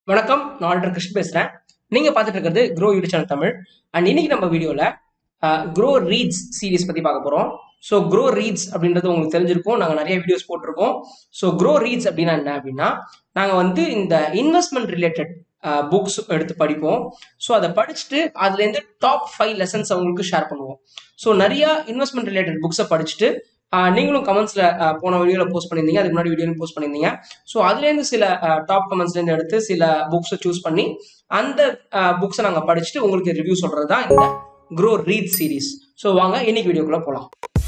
வணக்கம் நான் ஆல்டர் கிருஷ்ண் பேசுறேன் நீங்க பார்த்துட்டு இருக்கிறது grow YouTube channel Tamil and இன்னைக்கு நம்ம வீடியோல க்ரோ ரீட்ஸ் சீரிஸ் பத்தி பார்க்க போறோம் ஸோ க்ரோ ரீட்ஸ் அப்படின்றது உங்களுக்கு தெரிஞ்சிருக்கும் நாங்கள் நிறைய வீடியோஸ் போட்டிருக்கோம் ஸோ க்ரோ ரீட்ஸ் அப்படின்னா என்ன அப்படின்னா நாங்கள் வந்து இந்த இன்வெஸ்ட்மெண்ட் ரிலேட்டட் புக்ஸ் எடுத்து படிப்போம் ஸோ அதை படிச்சுட்டு அதுலேருந்து டாப் ஃபைவ் லெசன்ஸ் அவங்களுக்கு ஷேர் பண்ணுவோம் ஸோ நிறைய இன்வெஸ்ட்மெண்ட் ரிலேட்டட் புக்ஸை படிச்சுட்டு ஆஹ் நீங்களும் கமெண்ட்ஸ்ல போன வீடியோல போஸ்ட் பண்ணியிருந்தீங்க அதுக்கு முன்னாடி வீடியோ போஸ்ட் பண்ணியிருந்தீங்க ஸோ அதுலேருந்து சில டாப் கமெண்ட்ஸ்லேருந்து எடுத்து சில புக்ஸை சூஸ் பண்ணி அந்த புக்ஸை நாங்கள் படிச்சுட்டு உங்களுக்கு ரிவ்யூ சொல்றது தான் இந்த க்ரோ ரீட் சீரிஸ் ஸோ வாங்க இன்னைக்கு வீடியோக்குள்ள போகலாம்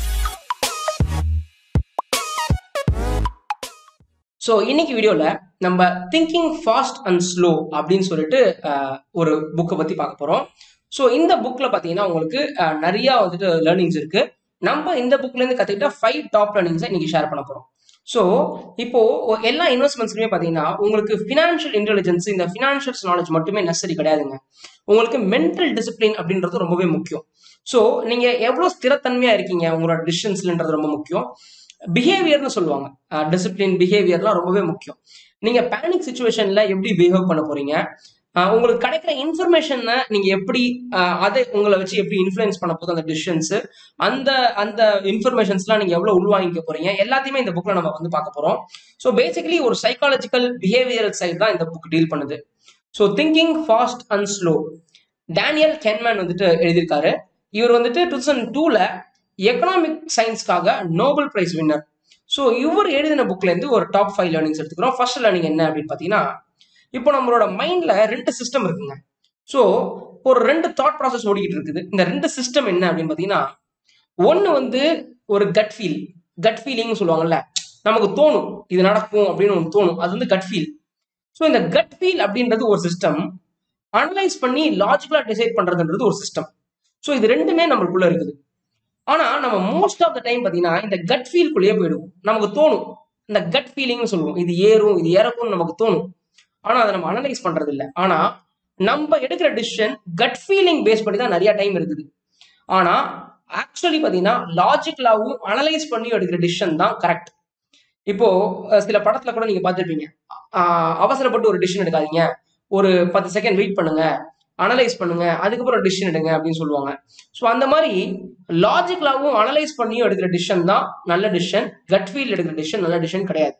ஸோ இன்னைக்கு வீடியோவில் நம்ம திங்கிங் ஃபாஸ்ட் அண்ட் ஸ்லோ அப்படின்னு சொல்லிட்டு ஆஹ், ஒரு புக்கை பற்றி பார்க்க போகிறோம் ஸோ இந்த புக்கில் பார்த்தீங்கன்னா உங்களுக்கு ஆஹ், நிறைய வந்துட்டு லேர்னிங்ஸ் இருக்கு நம்ம இந்த புக்லேருந்து கற்றுக்கிட்ட ஃபைவ் டாப் லேர்னிங்ஸை இன்னைக்கு ஷேர் பண்ண போகிறோம் ஸோ இப்போ ஒ- எல்லா இன்வெஸ்ட்மெண்ட்ஸ்லையுமே பார்த்தீங்கன்னா உங்களுக்கு ஃபினான்ஷியல் இன்டெலிஜென்ஸ் இந்த ஃபினான்ஷியல் நாலேஜ் மட்டுமே நெசரி கிடையாதுங்க உங்களுக்கு மென்டல் டிசிப்ளின் அப்படின்றது ரொம்பவே முக்கியம் ஸோ நீங்க எவ்வளோ ஸ்திரத்தன்மையா இருக்கீங்க உங்களோட டிசிஷன்ஸ்லன்றது ரொம்ப முக்கியம் பிஹேவியர்னு சொல்லுவாங்க டிசிப்ளின் பிஹேவியர்லாம் ரொம்பவே முக்கியம் நீங்க பேனிக் சுச்சுவேஷன்ல எப்படி பிஹேவ் பண்ண போறீங்க ஆஹ் உங்களுக்கு கிடைக்கிற இன்ஃபர்மேஷனை நீங்க எப்படி ஆஹ் அதை உங்களை வச்சு எப்படி இன்ஃப்ளூயன்ஸ் பண்ண போகுது அந்த டிசிஷன்ஸ் அந்த அந்த இன்ஃபர்மேஷன்ஸ்லாம் நீங்க எவ்வளவு உள்வாங்கிக்க போறீங்க எல்லாத்தையுமே இந்த புக்ல நம்ம வந்து பார்க்க போறோம் ஸோ பேசிக்கலி ஒரு சைக்காலஜிக்கல் பிஹேவியரல் சைடு தான் இந்த புக் டீல் பண்ணுது so thinking fast and slow Daniel Kahneman வந்துட்டு எழுதியிருக்காரு இவர் வந்துட்டு டூ தௌசண்ட் டூல எக்கனாமிக் சயின்ஸ்க்காக நோபல் பிரைஸ் வின்னர் ஸோ இவர் எழுதின புக்ல இருந்து ஒரு டாப் ஃபைவ் லேர்னிங்ஸ் எடுத்துக்கிறோம் ஃபர்ஸ்ட் லேர்னிங் என்ன அப்படின்னு பார்த்தீங்கன்னா இப்போ நம்மளோட மைண்ட்ல ரெண்டு சிஸ்டம் இருக்குங்க ஸோ ஒரு ரெண்டு தாட் ப்ராசஸ் ஓடிக்கிட்டு இருக்குது இந்த ரெண்டு சிஸ்டம் என்ன அப்படின்னு பார்த்தீங்கன்னா ஒன்று வந்து ஒரு கட் ஃபீல் கட் ஃபீலிங்னு சொல்லுவாங்கல்ல நமக்கு தோணும் இது நடக்கும் அப்படின்னு ஒன்று தோணும் அது வந்து கட் ஃபீல் ஸோ இந்த கட் ஃபீல் அப்படின்றது ஒரு சிஸ்டம் அனலைஸ் பண்ணி லாஜிக்கலாக டிசைட் பண்ணுறதுன்றது ஒரு சிஸ்டம் ஸோ இது ரெண்டுமே நம்மளுக்குள்ள இருக்குது ஆனா நம்ம மோஸ்ட் ஆஃப் த டைம் பார்த்தீங்கன்னா இந்த கட் ஃபீல்குள்ளேயே போயிடுவோம் நமக்கு தோணும் இந்த கட் ஃபீலிங்னு சொல்லுவோம் இது ஏறும் இது இறக்கும்னு நமக்கு தோணும் ஆனா அதை நம்ம அனலைஸ் பண்றது இல்லை ஆனா நம்ம எடுக்கிற டிசிஷன் கட் ஃபீலிங் பேஸ் பண்ணி தான் நிறைய டைம் இருக்குது ஆனா ஆக்சுவலி பார்த்தீங்கன்னா லாஜிக்கலாவும் அனலைஸ் பண்ணி எடுக்கிற டிசிஷன் தான் கரெக்ட் இப்போ அஹ், சில படத்துல கூட நீங்க பார்த்துருப்பீங்க ஆஹ், அவசரப்பட்டு ஒரு டிசிஷன் எடுக்காதீங்க ஒரு பத்து செகண்ட் வெயிட் பண்ணுங்க அனலைஸ் பண்ணுங்க அதுக்கப்புறம் டிசிஷன் எடுங்க அப்படின்னு சொல்லுவாங்க ஸோ அந்த மாதிரி லாஜிக்கலாகவும் அனலைஸ் பண்ணியும் எடுக்கிற டிசிஷன் தான் நல்ல டிசிஷன் கட் ஃபீல் எடுக்கிற டிசிஷன் நல்ல டிசிஷன் கிடையாது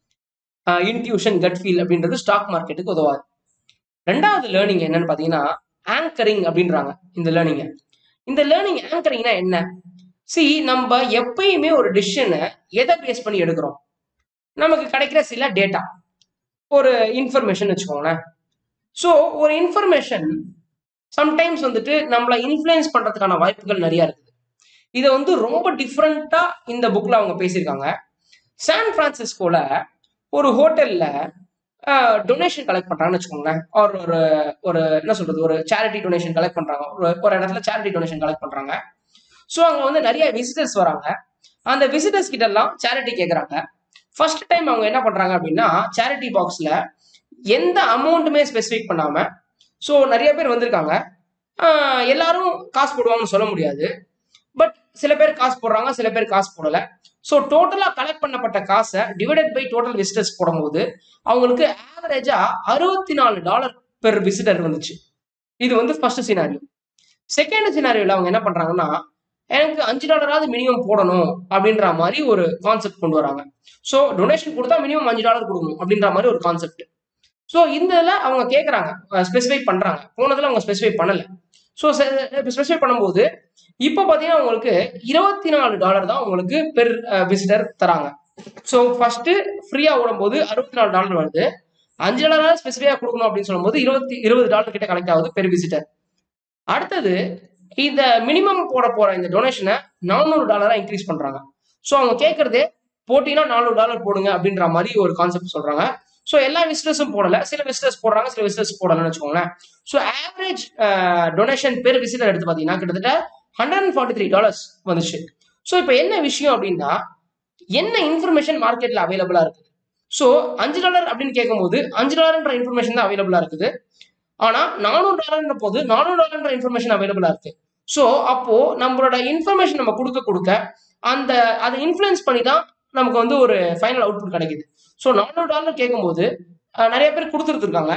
இன்ட்யூஷன் கட் ஃபீல் அப்படின்றது ஸ்டாக் மார்க்கெட்டுக்கு உதவாது ரெண்டாவது லேர்னிங் என்னன்னு பார்த்தீங்கன்னா ஆங்கரிங் அப்படின்றாங்க இந்த லேர்னிங்கை இந்த லேர்னிங் ஆங்கரிங்னா என்ன சி நம்ம எப்பயுமே ஒரு டிசிஷனை எதை பேஸ் பண்ணி எடுக்கிறோம் நமக்கு கிடைக்கிற சில டேட்டா ஒரு இன்ஃபர்மேஷன் வச்சுக்கோங்களேன் ஸோ ஒரு இன்ஃபர்மேஷன் சம்டைம்ஸ் வந்துட்டு நம்மளை இன்ஃப்ளூயன்ஸ் பண்றதுக்கான வாய்ப்புகள் நிறைய இருக்குது இதை வந்து ரொம்ப டிஃப்ரெண்டா இந்த புக்ல அவங்க பேசியிருக்காங்க சான் பிரான்சிஸ்கோல ஒரு ஹோட்டல்ல டொனேஷன் கலெக்ட் பண்றாங்கன்னு வச்சுக்கோங்களேன் ஒரு ஒரு ஒரு என்ன சொல்றது ஒரு சேரிட்டி டொனேஷன் கலெக்ட் பண்றாங்க ஒரு ஒரு இடத்துல சேரிட்டி டொனேஷன் கலெக்ட் பண்றாங்க ஸோ அங்க வந்து நிறைய விசிட்டர்ஸ் வராங்க அந்த விசிட்டர்ஸ் கிட்ட எல்லாம் சேரிட்டி கேட்குறாங்க ஃபர்ஸ்ட் டைம் அவங்க என்ன பண்றாங்க அப்படின்னா சேரிட்டி பாக்ஸ்ல எந்த அமௌண்ட்டுமே ஸ்பெசிஃபிக் பண்ணாம ஸோ நிறைய பேர் வந்திருக்காங்க ஆஹ் எல்லாரும் காசு போடுவாங்கன்னு சொல்ல முடியாது பட் சில பேர் காசு போடுறாங்க சில பேர் காசு போடல ஸோ டோட்டலா கலெக்ட் பண்ணப்பட்ட காசை டிவைடட் பை டோட்டல் விசிட்டர்ஸ் போடும்போது அவங்களுக்கு ஆவரேஜா அறுபத்தி நாலு டாலர் பெர் விசிட்டர் வந்துச்சு இது வந்து ஃபர்ஸ்ட் சினாரியோ செகண்ட் சினாரியோல அவங்க என்ன பண்றாங்கன்னா எனக்கு அஞ்சு டாலராவது மினிமம் போடணும் அப்படின்ற மாதிரி ஒரு கான்செப்ட் கொண்டு வராங்க ஸோ டொனேஷன் கொடுத்தா மினிமம் அஞ்சு டாலர் கொடுக்கணும் அப்படின்ற மாதிரி ஒரு கான்செப்ட் ஸோ இந்த இதில் அவங்க கேட்குறாங்க ஸ்பெசிஃபை பண்ணுறாங்க போனதில் அவங்க ஸ்பெசிஃபை பண்ணலை ஸோ ஸ்பெசிஃபை பண்ணும்போது இப்போ பார்த்தீங்கன்னா உங்களுக்கு இருபத்தி நாலு டாலர் தான் உங்களுக்கு பெர் விசிட்டர் தராங்க ஸோ ஃபர்ஸ்ட் ஃப்ரீயாக ஓடும்போது அறுபத்தி நாலு டாலர் வருது அஞ்சு டாலர் ஸ்பெசிஃபையாக கொடுக்கணும் அப்படின்னு சொல்லும்போது இருபத்தி இருபது டாலர் கிட்ட கலெக்ட் ஆகுது பெர் விசிட்டர் அடுத்தது இந்த மினிமம் போட போற இந்த டொனேஷனை நானூறு டாலரா இன்க்ரீஸ் பண்றாங்க ஸோ அவங்க கேட்கறதே போட்டினா நானூறு டாலர் போடுங்க அப்படின்ற மாதிரி ஒரு கான்செப்ட் சொல்றாங்க ஸோ எல்லா விசிட்டர்ஸும் போடல சில விசிட்டர்ஸ் போடுறாங்க சில விசிட்டர்ஸ் போடலன்னு வச்சுக்கோங்களேன் so average donation per visitor எடுத்து பார்த்தீங்கன்னா கிட்டத்தட்ட hundred and forty three dollars வந்துச்சு ஸோ இப்போ என்ன விஷயம் அப்படின்னா என்ன இன்ஃபர்மேஷன் மார்க்கெட்ல அவைலபிளா இருக்குது ஸோ அஞ்சு டாலர் அப்படின்னு கேட்கும்போது அஞ்சு டாலர்ன்ற இன்ஃபர்மேஷன் தான் அவைலபிளா இருக்குது ஆனா நானூறு டாலர்ன்ற போது நானூறு டாலர்ன்ற இன்ஃபர்மேஷன் அவைலபிளா இருக்கு ஸோ அப்போ நம்மளோட இன்ஃபர்மேஷன் நம்ம கொடுக்க கொடுக்க அந்த அதை இன்ஃப்ளூயன்ஸ் பண்ணி தான் நமக்கு வந்து ஒரு ஃபைனல் அவுட்புட் கிடைக்குது ஸோ நானூறு டாலர் கேட்கும்போது அஹ், நிறைய பேர் கொடுத்துருக்காங்க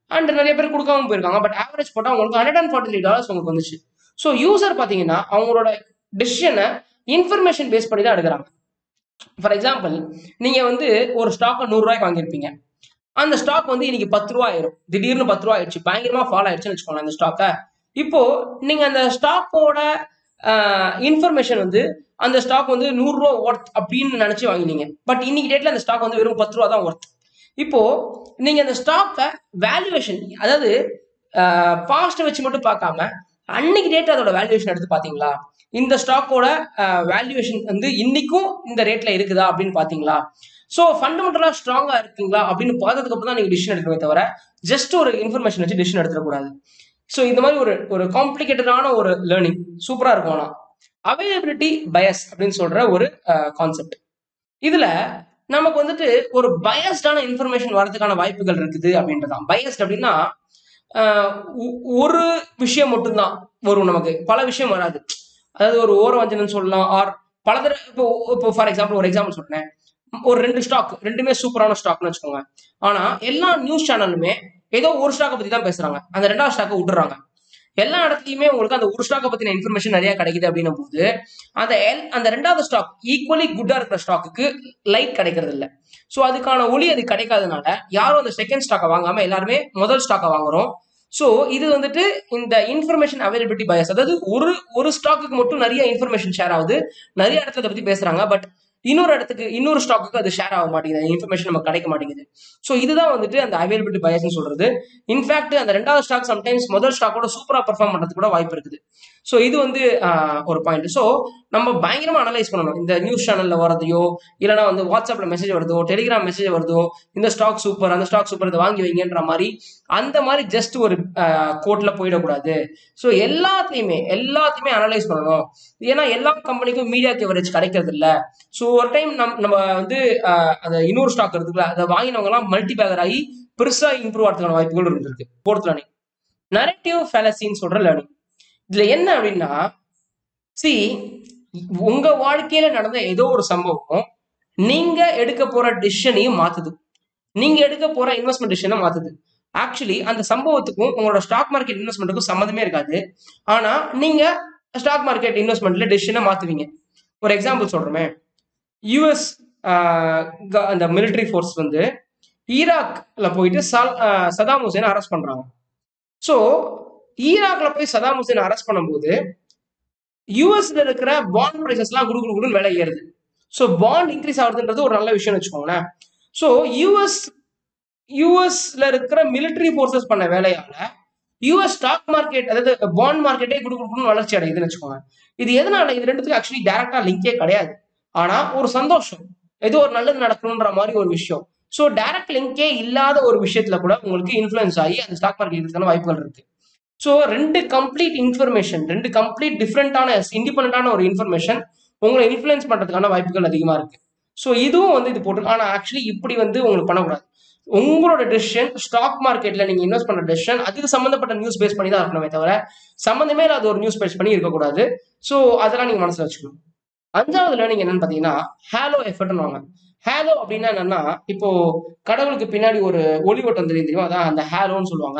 அண்ட் நிறைய பேர் கொடுக்காம போயிருக்காங்க பட் ஆவரேஜ் போட்டால் உங்களுக்கு hundred and forty three dollars உங்களுக்கு வந்துச்சு ஸோ யூசர் பார்த்தீங்கன்னா அவங்களோட டிசிஷனை இன்ஃபர்மேஷன் பேஸ் பண்ணி தான் எடுக்கிறாங்க ஃபார் எக்ஸாம்பிள் நீங்கள் வந்து ஒரு ஸ்டாக்கை நூறுரூவாய்க்கு வாங்கியிருப்பீங்க அந்த ஸ்டாக் வந்து இன்னைக்கு பத்து ரூபா ஆயிரும் திடீர்னு பத்து ரூபா ஆயிடுச்சு பயங்கரமா ஃபால் ஆயிடுச்சுன்னு வச்சுக்கோங்களேன் அந்த ஸ்டாக்கை இப்போ நீங்க அந்த ஸ்டாக்கோட இன்ஃபர்மேஷன் வந்து அந்த ஸ்டாக் வந்து நூறுரூவா ஒர்த் அப்படின்னு நினைச்சு வாங்கினீங்க பட் இன்னைக்கு டேட்ல அந்த ஸ்டாக் வந்து வெறும் பத்து ரூபா தான் ஒர்த் இப்போ நீங்க அந்த ஸ்டாக்கை வேல்யூவேஷன் அதாவது பாஸ்ட்டை வச்சு மட்டும் பார்க்காம அன்னைக்கு டேட் அதோட வேல்யூவேஷன் எடுத்து பாத்தீங்களா இந்த ஸ்டாக்கோட வேல்யூவேஷன் வந்து இன்னைக்கும் இந்த ரேட்ல இருக்குதா அப்படின்னு பாத்தீங்களா ஸோ ஃபண்டமெண்டலா ஸ்ட்ராங்கா இருக்குங்களா அப்படின்னு பார்த்ததுக்கு அப்புறம் தான் நீங்க டிசிஷன் எடுக்கவே தவிர ஜஸ்ட் ஒரு இன்ஃபர்மேஷன் வச்சு டிசிஷன் எடுத்துடக்கூடாது ஸோ இந்த மாதிரி ஒரு ஒரு காம்ப்ளிகேட்டடான ஒரு லேர்னிங் சூப்பரா இருக்கும் ஆனால் அவைலபிலிட்டி பயஸ் அப்படின்னு சொல்ற ஒரு கான்செப்ட் இதுல நமக்கு வந்துட்டு ஒரு பயஸ்டான இன்ஃபர்மேஷன் வரதுக்கான வாய்ப்புகள் இருக்குது அப்படின்றதான் பயஸ்ட் அப்படின்னா ஆஹ் ஒ- ஒரு விஷயம் மட்டும்தான் வரும் நமக்கு பல விஷயம் வராது அதாவது ஒரு ஓர வஞ்சனன்னு சொல்லலாம் ஆர் பல தடவை இப்போ இப்போ ஃபார் எக்ஸாம்பிள் ஒரு எக்ஸாம்பிள் சொல்றேன் ஒரு ரெண்டு ஸ்டாக் ரெண்டுமே சூப்பரான ஸ்டாக்னு வச்சுக்கோங்க ஆனா எல்லா நியூஸ் சேனலுமே ஏதோ ஒரு ஸ்டாக்கை பத்தி தான் பேசுறாங்க அந்த ரெண்டாவது ஸ்டாக்கை விட்டுறாங்க எல்லா இடத்துலயுமே உங்களுக்கு அந்த ஒரு ஸ்டாக்கை பத்தின இன்ஃபர்மேஷன் நிறைய கிடைக்குது அப்படின்னும் போது அந்த எல் அந்த ரெண்டாவது ஸ்டாக் ஈக்குவலி குட்டா இருக்கிற ஸ்டாக்குக்கு லைட் கிடைக்கிறது இல்ல ஸோ அதுக்கான ஒளி அது கிடைக்காதனால யாரும் அந்த செகண்ட் ஸ்டாக்கை வாங்காம எல்லாருமே முதல் ஸ்டாக்கை வாங்குறோம் ஸோ இது வந்துட்டு இந்த இன்ஃபர்மேஷன் அவைலபிலிட்டி பயஸ் அதாவது ஒரு ஒரு ஸ்டாக்குக்கு மட்டும் நிறைய இன்ஃபர்மேஷன் ஷேர் ஆகுது நிறைய இடத்துல அதை பத்தி பேசுறாங்க பட் இன்னொரு இடத்துக்கு இன்னொரு ஸ்டாக்குக்கு அது ஷேர் ஆக மாட்டேங்குது இன்ஃபர்மேஷன் நமக்கு கிடைக்க மாட்டேங்குது ஸோ இதுதான் வந்துட்டு அந்த அவைலபிலிட்டி பயஸ்னு சொல்றது இன்ஃபேக்ட் அந்த ரெண்டாவது ஸ்டாக் சம்டைம்ஸ் முதல் ஸ்டாக்கோட சூப்பரா பெர்ஃபார்ம் பண்றதுக்கு கூட வாய்ப்பு இருக்குது ஸோ இது வந்து ஆஹ், ஒரு பாயிண்ட் ஸோ நம்ம பயங்கரமா அனலைஸ் பண்ணணும் இந்த நியூஸ் சேனல்ல வரதையோ இல்லைனா வந்து வாட்ஸ்அப்ல மெசேஜ் வருதோ டெலிகிராம் மெசேஜ் வருதோ இந்த ஸ்டாக் சூப்பர் அந்த ஸ்டாக் சூப்பர் இதை வாங்கி வைங்கன்ற மாதிரி அந்த மாதிரி ஜஸ்ட் ஒரு கோட்ல போயிடக்கூடாது ஸோ எல்லாத்தையுமே எல்லாத்தையுமே அனலைஸ் பண்ணணும் ஏன்னா எல்லா கம்பெனிக்கும் மீடியா கவரேஜ் கிடைக்கிறது இல்ல ஸோ ஒரு டைம் நம் நம்ம வந்து ஆஹ், அந்த இன்னொரு ஸ்டாக் இருக்குல்ல அதை வாங்கினவங்க எல்லாம் மல்டி பேக்கர் ஆகி பெருசா இம்ப்ரூவ் ஆகிறதுக்கான வாய்ப்புகள் இருந்திருக்கு ஃபோர்த் லேர்னிங் நரேட்டிவ் ஃபேலசின்னு சொல்ற லேர்னிங் இதுல என்ன அப்படின்னா சி உங்க வாழ்க்கையில நடந்த ஏதோ ஒரு சம்பவம் நீங்க எடுக்க போற டிசிஷனையும் மாத்துது நீங்க எடுக்க போற இன்வெஸ்ட்மெண்ட் டிசிஷனை மாத்துது ஆக்சுவலி அந்த சம்பவத்துக்கும் உங்களோட ஸ்டாக் மார்க்கெட் இன்வெஸ்ட்மெண்ட்டுக்கும் சம்மந்தமே இருக்காது ஆனா நீங்க ஸ்டாக் மார்க்கெட் இன்வெஸ்ட்மெண்ட்ல டிசிஷனை மாத்துவீங்க ஒரு எக்ஸாம்பிள் சொல்றேன் யூஎஸ் அந்த மிலிட்டரி ஃபோர்ஸ் வந்து ஈராக்ல போயிட்டு சல்- ஆஹ் சதாம் ஹுசேனை அரெஸ்ட் பண்றாங்க ஸோ ஈராக்ல போய் சதாம் ஹுசேன் அரெஸ்ட் பண்ணும்போது யூஎஸ்ல இருக்கிற பாண்ட் ப்ரைசஸ்லாம் குடு குடு குடுன்னு விலை ஏறுது ஸோ பாண்ட் இன்க்ரீஸ் ஆகுதுன்றது ஒரு நல்ல விஷயம்னு வச்சுக்கோங்களேன் ஸோ யூஎஸ் யூஎஸ்ல இருக்கிற மிலிட்டரி ஃபோர்ஸஸ் பண்ண வேலையால யூஎஸ் ஸ்டாக் மார்க்கெட் அதாவது பாண்ட் மார்க்கெட்டே குடு குடுன்னு வளர்ச்சி அடையுதுன்னு வச்சுக்கோங்க இது எதனால இது ரெண்டுத்துக்கு ஆக்சுவலி டைரக்டா லிங்கே கிடையாது ஆனா ஒரு சந்தோஷம் ஏதோ ஒரு நல்லது நடக்கணுன்ற மாதிரி ஒரு விஷயம் ஸோ டைரக்ட் லிங்கே இல்லாத ஒரு விஷயத்துல கூட உங்களுக்கு இன்ஃப்ளூயன்ஸ் ஆகி அந்த ஸ்டாக் மார்க்கெட் இருக்கிறதுக்கான வாய்ப்புகள் இருக்கு ஸோ ரெண்டு கம்ப்ளீட் இன்ஃபர்மேஷன் ரெண்டு கம்ப்ளீட் டிஃப்ரெண்டான இண்டிபெண்டான ஒரு இன்ஃபர்மேஷன் உங்களை இன்ஃப்ளூயன்ஸ் பண்றதுக்கான வாய்ப்புகள் அதிகமா இருக்கு ஸோ இதுவும் வந்து இது போட்டு ஆனா ஆக்சுவலி இப்படி வந்து உங்களுக்கு பண்ணக்கூடாது உங்களோட டெசிஷன் ஸ்டாக் மார்க்கெட்ல நீங்க இன்வெஸ்ட் பண்ற டெசிஷன் அதுக்கு சம்பந்தப்பட்ட நியூஸ் பேஸ் பண்ணி தான் இருக்கணுமே தவிர சம்பந்தமே இல்லாத ஒரு நியூஸ் பேஸ் பண்ணி இருக்கக்கூடாது ஸோ அதெல்லாம் நீங்க மனசுல வச்சுக்கணும் அஞ்சாவது லேர்னிங் என்னன்னு பாத்தீங்கன்னா ஹேலோ எஃபர்ட்னு வாங்க ஹேலோ அப்படின்னா என்னன்னா இப்போ கடவுளுக்கு பின்னாடி ஒரு ஒளிவட்டம் தெரியும் தெரியுமா அதான் அந்த ஹேலோன்னு சொல்லுவாங்க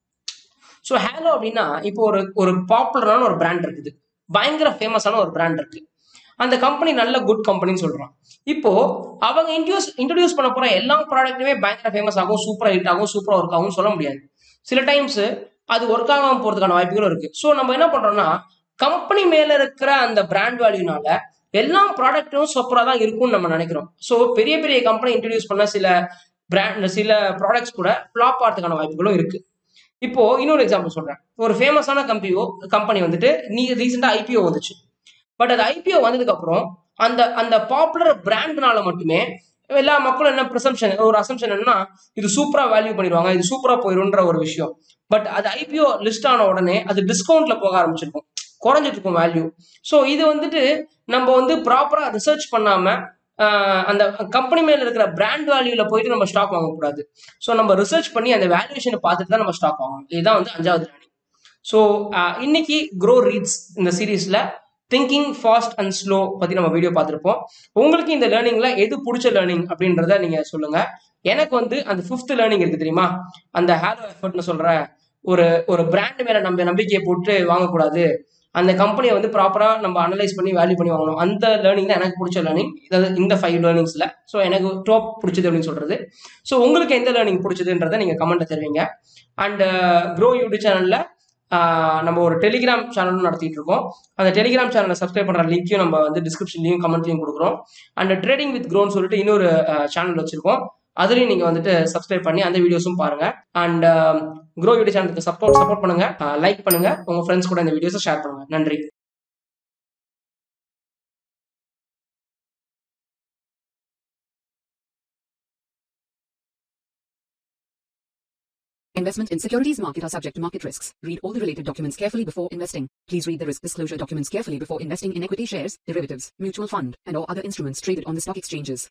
ஸோ ஹேலோ அப்படின்னா இப்போ ஒரு ஒரு பாப்புலரான ஒரு பிராண்ட் இருக்குது பயங்கர ஃபேமஸான ஒரு பிராண்ட் இருக்கு அந்த கம்பெனி நல்ல குட் கம்பெனின்னு சொல்றான் இப்போ அவங்க இன்ட்யூஸ் இன்ட்ரடியூஸ் பண்ண போற எல்லா ப்ராடக்ட்டுமே பயங்கர ஃபேமஸ் ஆகும் சூப்பரா ஹிட் ஆகும் சூப்பரா ஒர்க் ஆகும் சொல்ல முடியாது சில டைம்ஸ் அது ஒர்க் ஆகாம போறதுக்கான வாய்ப்புகளும் இருக்கு ஸோ நம்ம என்ன பண்றோம்னா கம்பெனி மேல இருக்கிற அந்த பிராண்ட் வேல்யூனால எல்லா ப்ராடக்ட்டும் சூப்பரா தான் இருக்கும்னு நம்ம நினைக்கிறோம் ஸோ பெரிய பெரிய கம்பெனி இன்ட்ரடியூஸ் பண்ண சில பிராண்ட் சில ப்ராடக்ட்ஸ் கூட ஃபிளாப் ஆகிறதுக்கான வாய்ப்புகளும் இருக்கு இப்போ இன்னொரு எக்ஸாம்பிள் சொல்றேன் ஒரு ஃபேமஸான கம்பெனியோ கம்பெனி வந்துட்டு நீ ரீசெண்டா ஐபிஓ வந்துச்சு பட் அது ஐபிஓ வந்ததுக்கு அப்புறம் அந்த அந்த பாப்புலர் பிராண்ட்னால மட்டுமே எல்லா மக்களும் என்ன ப்ரிசம்ஷன் ஒரு அசம்ஷன் என்னன்னா இது சூப்பரா வேல்யூ பண்ணிடுவாங்க இது சூப்பரா போயிரும்ன்ற ஒரு விஷயம் பட் அது ஐபிஓ லிஸ்ட் ஆன உடனே அது டிஸ்கவுண்ட்ல போக ஆரம்பிச்சிருக்கும் குறைஞ்சிட்டு இருக்கும் வேல்யூ ஸோ இது வந்துட்டு நம்ம வந்து ப்ராப்பரா ரிசர்ச் பண்ணாம ஆஹ், அந்த கம்பெனி மேல இருக்கிற பிராண்ட் வேல்யூல போயிட்டு நம்ம ஸ்டாக் வாங்கக்கூடாது ஸோ நம்ம ரிசர்ச் பண்ணி அந்த வேல்யூஷனை பார்த்துட்டு தான் நம்ம ஸ்டாக் வாங்கணும் இதுதான் வந்து அஞ்சாவது லேர்னிங் ஸோ இன்னைக்கு க்ரோ ரீட்ஸ் இந்த சீரீஸ்ல திங்கிங் ஃபாஸ்ட் அண்ட் ஸ்லோ பத்தி நம்ம வீடியோ பார்த்துருப்போம் உங்களுக்கு இந்த லேர்னிங்ல எது பிடிச்ச லேர்னிங் அப்படின்றத நீங்க சொல்லுங்க எனக்கு வந்து அந்த ஃபிஃப்த் லேர்னிங் இருக்கு தெரியுமா அந்த ஹேலோ எஃபர்ட்னு சொல்ற ஒரு ஒரு பிராண்ட் மேல நம்ம நம்பிக்கையை போட்டு வாங்கக்கூடாது அந்த கம்பெனியை வந்து ப்ராப்பரா நம்ம அனலைஸ் பண்ணி வேல்யூ பண்ணி வாங்கணும் அந்த லேர்னிங் தான் எனக்கு பிடிச்ச லேர்னிங் இதாவது இந்த ஃபைவ் லேர்னிங்ஸ்ல ஸோ எனக்கு டாப் பிடிச்சது அப்படின்னு சொல்றது ஸோ உங்களுக்கு எந்த லேர்னிங் பிடிச்சதுன்றதை நீங்க கமெண்ட்ல தெரிவிங்க அண்ட் க்ரோ யூடியூப் சேனல்ல நம்ம ஒரு டெலிகிராம் சேனலும் நடத்திட்டு இருக்கோம் அந்த டெலிகிராம் சேனலை சப்ஸ்கிரைப் பண்ற லிங்க்கையும் நம்ம வந்து டிஸ்கிரிப்ஷன்லையும் கமெண்ட்லையும் கொடுக்குறோம் அண்ட் ட்ரேடிங் வித் க்ரோன்னு சொல்லிட்டு இன்னொரு சேனல் வச்சிருக்கோம் அதுலயும் நீங்க வந்துட்டு சப்ஸ்கிரைப் பண்ணி அந்த வீடியோஸும் பாருங்க அண்ட் க்ரோ யூடியூப் சேனலுக்கு சப்போர்ட் சப்போர்ட் பண்ணுங்க லைக் பண்ணுங்க உங்க ஃப்ரெண்ட்ஸ் கூட இந்த வீடியோஸை ஷேர் பண்ணுங்க நன்றி Investment in securities market are subject to market risks. Read all the related documents carefully before investing. Please read the risk disclosure documents carefully before investing in equity shares, derivatives, mutual fund, and or other instruments traded on the stock exchanges.